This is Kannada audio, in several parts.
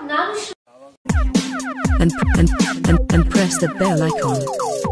ನಾನು Shri- and, and, and, and press the bell icon.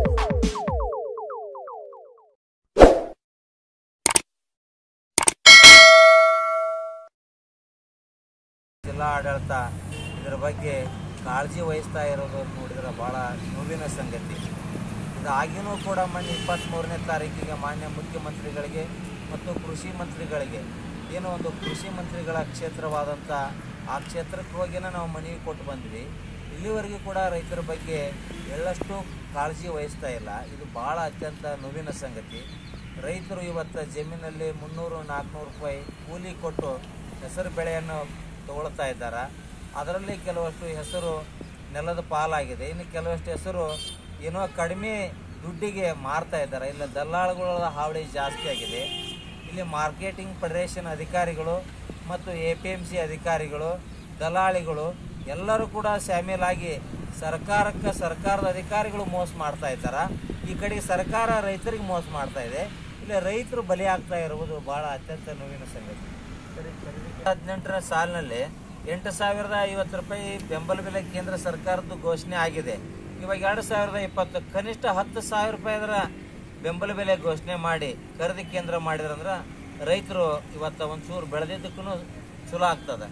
ಜಿಲ್ಲಾ ಆಡಳಿತ ಇದರ ಬಗ್ಗೆ ಕಾಳಜಿ ವಹಿಸ್ತಾ ಇರೋದು ನೋಡಿದ್ರೆ ಭಾಳ ನೋವಿನ ಸಂಗತಿ ಇದಾಗಿನೂ ಕೂಡ ಮೊನ್ನೆ ಇಪ್ಪತ್ತ್ಮೂರನೇ ತಾರೀಕಿಗೆ ಮಾನ್ಯ ಮುಖ್ಯಮಂತ್ರಿಗಳಿಗೆ ಮತ್ತು ಕೃಷಿ ಮಂತ್ರಿಗಳಿಗೆ ಏನೋ ಒಂದು ಕೃಷಿ ಮಂತ್ರಿಗಳ ಕ್ಷೇತ್ರವಾದಂಥ ಆ ಕ್ಷೇತ್ರಕ್ಕೆ ಹೋಗಿನ ನಾವು ಮನವಿ ಕೊಟ್ಟು ಬಂದ್ವಿ ಇಲ್ಲಿವರೆಗೂ ಕೂಡ ರೈತರ ಬಗ್ಗೆ ಎಳ್ಳಷ್ಟು ಕಾಳಜಿ ವಹಿಸ್ತಾ ಇಲ್ಲ ಇದು ಭಾಳ ಅತ್ಯಂತ ನೋವಿನ ಸಂಗತಿ ರೈತರು ಇವತ್ತು ಜಮೀನಲ್ಲಿ ಮುನ್ನೂರು ನಾಲ್ಕುನೂರು ರೂಪಾಯಿ ಕೂಲಿ ಕೊಟ್ಟು ಹೆಸರು ಬೆಳೆಯನ್ನು ತಗೊಳ್ತಾ ಇದ್ದಾರೆ ಅದರಲ್ಲಿ ಕೆಲವಷ್ಟು ಹೆಸರು ನೆಲದ ಪಾಲಾಗಿದೆ ಇನ್ನು ಕೆಲವಷ್ಟು ಹೆಸರು ಏನೋ ಕಡಿಮೆ ದುಡ್ಡಿಗೆ ಮಾರ್ತಾ ಇದ್ದಾರೆ ಇಲ್ಲ ದಲ್ಲಾಳುಗಳ ಹಾವಳಿ ಜಾಸ್ತಿ ಆಗಿದೆ ಇಲ್ಲಿ ಮಾರ್ಕೆಟಿಂಗ್ ಫೆಡರೇಷನ್ ಅಧಿಕಾರಿಗಳು ಮತ್ತು ಎ ಪಿ ಎಮ್ ಸಿ ಅಧಿಕಾರಿಗಳು ದಲಾಳಿಗಳು ಎಲ್ಲರೂ ಕೂಡ ಶಾಮೀಲಾಗಿ ಸರ್ಕಾರಕ್ಕೆ ಸರ್ಕಾರದ ಅಧಿಕಾರಿಗಳು ಮೋಸ ಮಾಡ್ತಾ ಇದ್ದಾರೆ ಈ ಕಡೆಗೆ ಸರ್ಕಾರ ರೈತರಿಗೆ ಮೋಸ ಮಾಡ್ತಾ ಇದೆ ಇಲ್ಲಿ ರೈತರು ಬಲಿ ಆಗ್ತಾ ಇರುವುದು ಭಾಳ ಅತ್ಯಂತ ನೋವಿನ ಸಂಗತಿ ಹದಿನೆಂಟರ ಸಾಲಿನಲ್ಲಿ ಎಂಟು ಸಾವಿರದ ಐವತ್ತು ರೂಪಾಯಿ ಬೆಂಬಲ ಬೆಲೆ ಕೇಂದ್ರ ಸರ್ಕಾರದ್ದು ಘೋಷಣೆ ಆಗಿದೆ ಇವಾಗ ಎರಡು ಸಾವಿರದ ಇಪ್ಪತ್ತು ಕನಿಷ್ಠ ಹತ್ತು ಸಾವಿರ ರೂಪಾಯಿ ಅದರ ಬೆಂಬಲ ಬೆಲೆ ಘೋಷಣೆ ಮಾಡಿ ಖರೀದಿ ಕೇಂದ್ರ ಮಾಡಿದ್ರಂದ್ರೆ ರೈತರು ಇವತ್ತು ಒಂಚೂರು ಬೆಳೆದಿದ್ದಕ್ಕೂ ಚಲೋ ಆಗ್ತದೆ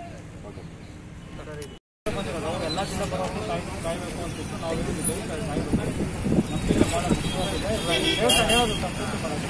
ಎಲ್ಲ ದಿನ ಬರೋದು ಕಾಯ್ ಕಾಯಬೇಕು ಅಂತಿತ್ತು ನಾವು ಹೇಳಿದ್ದೀವಿ ಕಾಯಬೇಕು ನಮಗೆಲ್ಲ ಭಾಳ ಮುಖ್ಯವಾಗಿದೆ ಹೇಳ್ತಾ ಹೇಳೋದು ಸಂತೃಪ್ತಿ ಮಾಡೋದು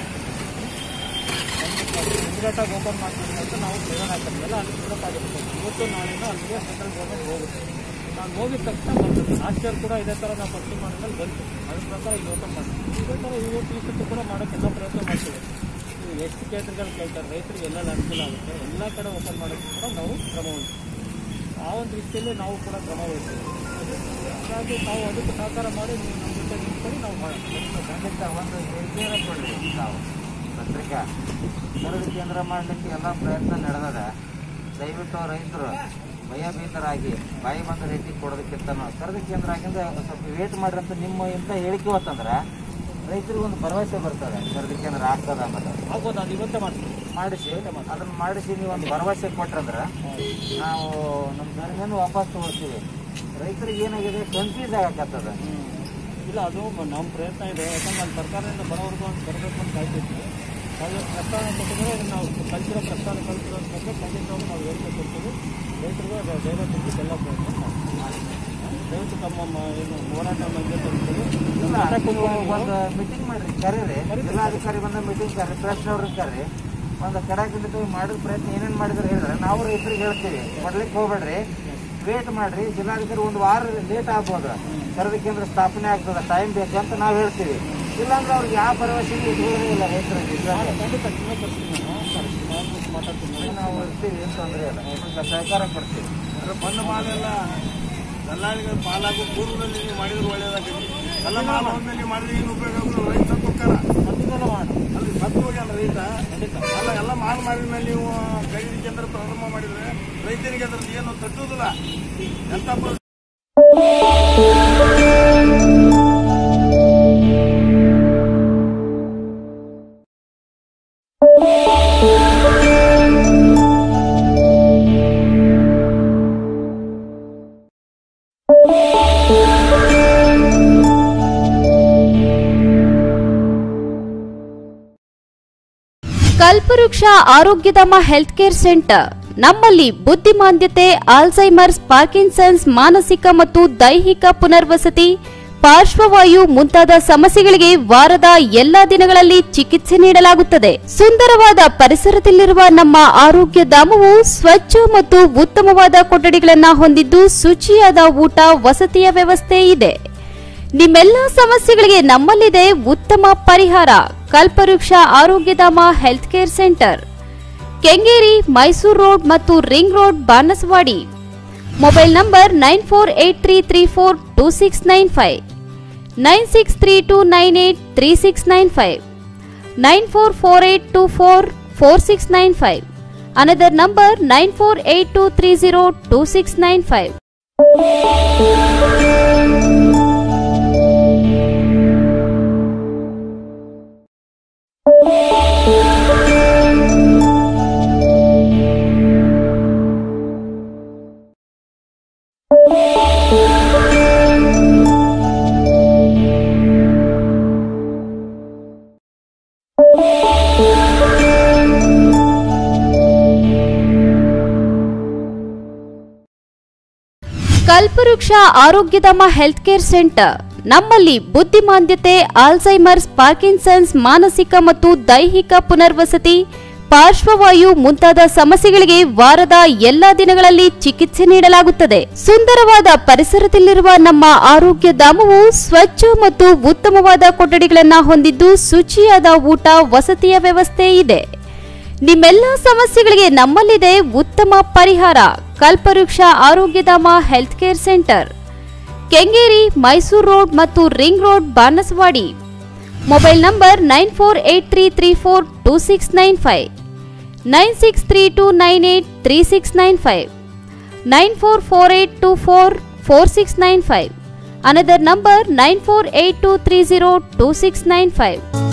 ಇಮಿಡಿಯೇಟಾಗಿ ಓಪನ್ ಮಾಡ್ತೀವಿ ಅಂತ ನಾವು ಪ್ರೇರಣೆ ಹಾಕಿದ್ವಲ್ಲ ಅಲ್ಲಿ ಬಿಡಪ್ ಆಗಿರುತ್ತೆ ಇವತ್ತು ನಾಳೆನೂ ಅಲ್ಲಿಗೆ ಸೆಂಟ್ರಲ್ ಗೌರ್ಮೆಂಟ್ ಹೋಗುತ್ತೆ ನಾನು ಹೋಗಿದ ತಕ್ಷಣ ಬರ್ತದೆ ಲಾಸ್ಟ್ ಇಯರ್ ಕೂಡ ಇದೇ ಥರ ನಾವು ಪರ್ಚೇಸ್ ಮಾಡಿದ್ಮೇಲೆ ಬಂತು ಅದ್ರ ಪ್ರಕಾರ ಇಲ್ಲಿ ಓಪನ್ ಮಾಡ್ತೀವಿ ಇದೇ ಥರ ಇವತ್ತು ಈ ಸತ್ತು ಕೂಡ ಮಾಡೋಕ್ಕೆ ಎಲ್ಲ ಪ್ರಯತ್ನ ಮಾಡ್ತೀವಿ ಇದು ಎಷ್ಟು ಕ್ಷೇತ್ರಗಳು ಕೇಳ್ತಾರೆ ರೈತರಿಗೆ ಎಲ್ಲ ಅನುಕೂಲ ಆಗುತ್ತೆ ಎಲ್ಲ ಕಡೆ ಓಪನ್ ಮಾಡೋಕ್ಕೆ ಕೂಡ ನಾವು ಕ್ರಮ ವಹಿಸ್ತೀವಿ ಆ ಒಂದು ರೀತಿಯಲ್ಲಿ ನಾವು ಕೂಡ ಕ್ರಮ ವಹಿಸ್ತೀವಿ ಹಾಗಾಗಿ ನಾವು ಅದಕ್ಕೆ ಸಹಕಾರ ಮಾಡಿ ನೀವು ನಮ್ಮ ಜೊತೆ ನಿಂತ್ಕೊಂಡು ನಾವು ಮಾಡೋಣ ಖಂಡಿತ ಒಂದು ಹೇಳಿಕೆಯನ್ನು ಕೊಡ್ರಿ ನಾವು ಪತ್ರಿಕಾ ಖರೀದಿ ಕೇಂದ್ರ ಮಾಡಲಿಕ್ಕೆ ಎಲ್ಲ ಪ್ರಯತ್ನ ನಡೆದದ ದಯವಿಟ್ಟು ರೈತರು ಭಯಭೀತರಾಗಿ ಬಾಯಿ ಬಂದ ರೇಟಿಗೆ ಕೊಡೋದಕ್ಕಿಂತನೂ ಖರೀದಿ ಕೇಂದ್ರ ಆಗಿಂದ ಸ್ವಲ್ಪ ವೇಟ್ ಮಾಡ್ರಿ ಅಂತ ನಿಮ್ಮ ಇಂಥ ಹೇಳಿಕೆ ಹೊತ್ತಂದ್ರೆ ರೈತರಿಗೆ ಒಂದು ಭರವಸೆ ಬರ್ತದೆ ಖರೀದಿ ಕೇಂದ್ರ ಆಗ್ತದ ಅನ್ನೋದು ಆಗ್ಬೋದು ಅದು ಇವತ್ತೇ ಮಾಡ್ತೀವಿ ಮಾಡಿಸಿ ಅದನ್ನ ಮಾಡಿಸಿ ನೀವು ಒಂದು ಭರವಸೆ ಕೊಟ್ರಂದ್ರೆ ನಾವು ನಮ್ಮ ಧರ್ಮವನ್ನು ವಾಪಸ್ ತಗೊಳ್ತೀವಿ ರೈತರಿಗೆ ಏನಾಗಿದೆ ಕನ್ಫ್ಯೂಸ್ ಆಗಕತ್ತದ ಇಲ್ಲ ಅದು ಮ- ನಮ್ಮ ಪ್ರಯತ್ನ ಇದೆ ಯಾಕಂದ್ರೆ ನಾನು ಸರ್ಕಾರದಿಂದ ಬರೋವರೆಗೂ ಅಂತ ಬರಬೇಕು ಅಂತ ಕಾಯ್ತಿದ್ವಿ ಅದು ಪ್ರಸ್ತಾವನೆ ಕೊಟ್ಟಿದ್ರೆ ಅದನ್ನ ನಾವು ಕಲ್ತಿರೋ ಪ್ರಸ್ತಾವನೆ ಕಲ್ತಿರೋ ಅಂತಂದ್ರೆ ಖಂಡಿತವಾಗ್ಲೂ ನಾವು ಹೇಳಿಕೆ ಕೊಡ್ತೀವಿ ರೈತರಿಗೂ ಅದು ಧೈರ್ಯ ತುಂಬಿ ಎಲ್ಲ ಪ್ರಯತ್ನ ಮಾಡ್ತೀವಿ ದಯವಿಟ್ಟು ತಮ್ಮ ಮ- ಏನು ಹೋರಾಟ ಮಂಜೂರು ಇಲ್ಲ, ಒಂದು ಮೀಟಿಂಗ್ ಮಾಡ್ರಿ ಕರೀರಿ ಜಿಲ್ಲಾಧಿಕಾರಿ ಬಂದ ಮೀಟಿಂಗ್ ಕರ್ರಿ ಪ್ರೆಸ್ ಅವ್ರಿಗೆ ಕರ್ರಿ ಒಂದು ಕಡಾಕಿಂದ ಮಾಡಿದ ಪ್ರಯತ್ನ ಏನೇನು ಮಾಡಿದ್ರೆ ಹೇಳಿದ್ರೆ ನಾವು ರೈತರಿಗೆ ಹೇಳ್ತೀವಿ ಕೊಡ್ಲಿಕ್ಕೆ ಹೋಗ್ಬೇಡ್ರಿ ವೇಟ್ ಮಾಡ್ರಿ ಜಿಲ್ಲಾಧಿಕಾರಿ ಒಂದು ವಾರ ಲೇಟ್ ಆಗ್ಬೋದು ಖರೀದಿ ಕೇಂದ್ರ ಸ್ಥಾಪನೆ ಆಗ್ತದೆ ಟೈಮ್ ಬೇಕು ಅಂತ ನಾವು ಹೇಳ್ತೀವಿ ಇಲ್ಲಾಂದ್ರೆ ಅವ್ರಿಗೆ ಯಾವ ಭರವಸೆ ಇಟ್ಕೊಳ್ಳೋದೇ ಇಲ್ಲ ರೈತರಿಗೆ ಖಂಡಿತ ಚಿನ್ನ ಕೊಡ್ತೀನಿ ನಾನು ನಾನು ಮಾತಾಡ್ತೀನಿ ನಾವು ಇರ್ತೀವಿ ಏನು ತೊಂದರೆ ಇಲ್ಲ ನಿಮ್ಗೆ ಸಹಕಾರ ಕೊಡ್ತೀವಿ ಬಂದ ಮಾಲೆಲ್ಲ ದಲ್ಲಾಳಿಗಳ ಪಾಲಾಗೋ ಪೂರ್ವದಲ್ಲಿ ನೀವು ಮಾಡಿದ್ರೆ ಒಳ್ಳೇದಾಗುತ್ತೆ ಎಲ್ಲ ಮಾಲ್ ಒಂದಲ್ಲಿ ಮಾಡಿದ್ರೆ ಏನು ಉಪಯೋಗ ಆಗೋದು ರೈತ ಸತ್ತೋಕ್ಕಾರ ಮತ್ತಿದೆಲ್ಲ ಮಾಡೋಣ ಅಲ್ಲಿ ಸತ್ತು ಹೋಗ್ಯಾನ ರೈತ ಅಲ್ಲ ಎಲ್ಲ ಮಾಲ್ ಮಾರಿದ ಮೇಲೆ ನೀವು ಖರೀದಿ ಕೇಂದ್ರ ಪ್ರಾರಂಭ ಮಾಡಿದ್ರೆ ರೈತರಿಗೆ ಅದ್ರದ್ದು ಏನು ತಟ್ಟುವುದಿಲ್ಲ ಎಂತ ಪರಿಸ್ಥಿತಿ ಕಲ್ಪವೃಕ್ಷ ಆರೋಗ್ಯಧಾಮ ಹೆಲ್ತ್ ಕೇರ್ ಸೆಂಟರ್ ನಮ್ಮಲ್ಲಿ ಬುದ್ಧಿಮಾಂದ್ಯತೆ ಆಲ್ಝೈಮರ್ಸ್ ಪಾರ್ಕಿನ್ಸನ್ಸ್ ಮಾನಸಿಕ ಮತ್ತು ದೈಹಿಕ ಪುನರ್ವಸತಿ ಪಾರ್ಶ್ವವಾಯು ಮುಂತಾದ ಸಮಸ್ಯೆಗಳಿಗೆ ವಾರದ ಎಲ್ಲಾ ದಿನಗಳಲ್ಲಿ ಚಿಕಿತ್ಸೆ ನೀಡಲಾಗುತ್ತದೆ ಸುಂದರವಾದ ಪರಿಸರದಲ್ಲಿರುವ ನಮ್ಮ ಆರೋಗ್ಯ ಧಾಮವು ಸ್ವಚ್ಛ ಮತ್ತು ಉತ್ತಮವಾದ ಕೊಠಡಿಗಳನ್ನು ಹೊಂದಿದ್ದು ಶುಚಿಯಾದ ಊಟ ವಸತಿಯ ವ್ಯವಸ್ಥೆ ಇದೆ ನಿಮ್ಮೆಲ್ಲ ಸಮಸ್ಯೆಗಳಿಗೆ ನಮ್ಮಲ್ಲಿದೆ ಉತ್ತಮ ಪರಿಹಾರ Kalpavriksha Arogyadhama health care centre Kengeri Mysuru road ಮತ್ತು ring road Banasawadi mobile number nine four eight three three four two six nine five nine six three two nine eight three six nine five nine four four eight two four four six nine five another number nine four eight two three zero two six nine five Kalpavriksha Arogyadhama health care centre ನಮ್ಮಲ್ಲಿ ಬುದ್ಧಿಮಾಂದ್ಯತೆ ಆಲ್ಝೈಮರ್ಸ್ ಪಾರ್ಕಿನ್ಸನ್ಸ್ ಮಾನಸಿಕ ಮತ್ತು ದೈಹಿಕ ಪುನರ್ವಸತಿ ಪಾರ್ಶ್ವವಾಯು ಮುಂತಾದ ಸಮಸ್ಯೆಗಳಿಗೆ ವಾರದ ಎಲ್ಲಾ ದಿನಗಳಲ್ಲಿ ಚಿಕಿತ್ಸೆ ನೀಡಲಾಗುತ್ತದೆ ಸುಂದರವಾದ ಪರಿಸರದಲ್ಲಿರುವ ನಮ್ಮ ಆರೋಗ್ಯ ಧಾಮವು ಸ್ವಚ್ಛ ಮತ್ತು ಉತ್ತಮವಾದ ಕೊಠಡಿಗಳನ್ನು ಹೊಂದಿದ್ದು ಶುಚಿಯಾದ ಊಟ ವಸತಿಯ ವ್ಯವಸ್ಥೆ ಇದೆ ನಿಮ್ಮೆಲ್ಲ ಸಮಸ್ಯೆಗಳಿಗೆ ನಮ್ಮಲ್ಲಿದೆ ಉತ್ತಮ ಪರಿಹಾರ Kalpavriksha Arogyadhama health care centre Kengeri Mysuru road ಮತ್ತು ring road Banasawadi mobile number nine four eight three three four two six nine five nine six three two nine eight three six nine five nine four four eight two four four six nine five another number nine four eight two three zero two six nine five